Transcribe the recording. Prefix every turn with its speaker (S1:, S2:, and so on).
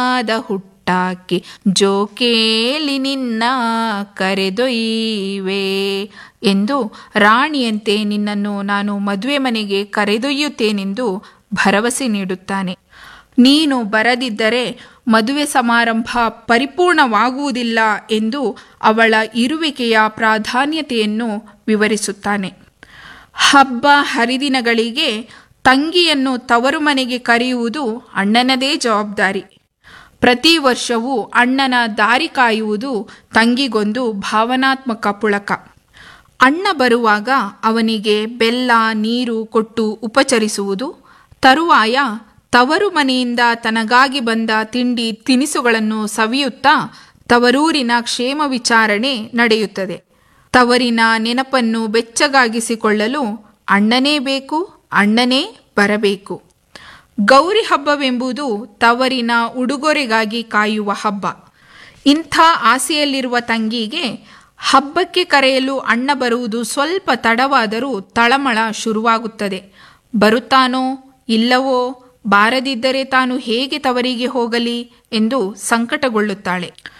S1: ಆದ ಹುಟ್ಟಾಕಿ ಜೋಕೇಲಿ ನಿನ್ನ ಕರೆದೊಯ್ಯುವೆ ಎಂದು ರಾಣಿಯಂತೆ ನಿನ್ನನ್ನು ನಾನು ಮದುವೆ ಮನೆಗೆ ಕರೆದೊಯ್ಯುತ್ತೇನೆಂದು ಭರವಸೆ ನೀಡುತ್ತಾನೆ ನೀನು ಬರದಿದ್ದರೆ ಮದುವೆ ಸಮಾರಂಭ ಪರಿಪೂರ್ಣವಾಗುವುದಿಲ್ಲ ಎಂದು ಅವಳ ಇರುವಿಕೆಯ ಪ್ರಾಧಾನ್ಯತೆಯನ್ನು ವಿವರಿಸುತ್ತಾನೆ ಹಬ್ಬ ಹರಿದಿನಗಳಿಗೆ ತಂಗಿಯನ್ನು ತವರು ಮನೆಗೆ ಕರೆಯುವುದು ಅಣ್ಣನದೇ ಜವಾಬ್ದಾರಿ ಪ್ರತಿ ವರ್ಷವೂ ಅಣ್ಣನ ದಾರಿ ಕಾಯುವುದು ತಂಗಿಗೊಂದು ಭಾವನಾತ್ಮಕ ಪುಳಕ ಅಣ್ಣ ಬರುವಾಗ ಅವನಿಗೆ ಬೆಲ್ಲ ನೀರು ಕೊಟ್ಟು ಉಪಚರಿಸುವುದು ತರುವಾಯ ತವರು ಮನೆಯಿಂದ ತನಗಾಗಿ ಬಂದ ತಿಂಡಿ ತಿನಿಸುಗಳನ್ನು ಸವಿಯುತ್ತಾ ತವರೂರಿನ ಕ್ಷೇಮ ವಿಚಾರಣೆ ನಡೆಯುತ್ತದೆ ತವರಿನ ನೆನಪನ್ನು ಬೆಚ್ಚಗಾಗಿಸಿಕೊಳ್ಳಲು ಅಣ್ಣನೇ ಬೇಕು ಅಣ್ಣನೇ ಬರಬೇಕು ಗೌರಿ ಹಬ್ಬವೆಂಬುದು ತವರಿನ ಉಡುಗೊರೆಗಾಗಿ ಕಾಯುವ ಹಬ್ಬ ಇಂಥ ಆಸೆಯಲ್ಲಿರುವ ತಂಗಿಗೆ ಹಬ್ಬಕ್ಕೆ ಕರೆಯಲು ಅಣ್ಣ ಬರುವುದು ಸ್ವಲ್ಪ ತಡವಾದರೂ ತಳಮಳ ಶುರುವಾಗುತ್ತದೆ ಬರುತ್ತಾನೋ ಇಲ್ಲವೋ ಬಾರದಿದ್ದರೆ ತಾನು ಹೇಗೆ ತವರಿಗೆ ಹೋಗಲಿ ಎಂದು ಸಂಕಟಗೊಳ್ಳುತ್ತಾಳೆ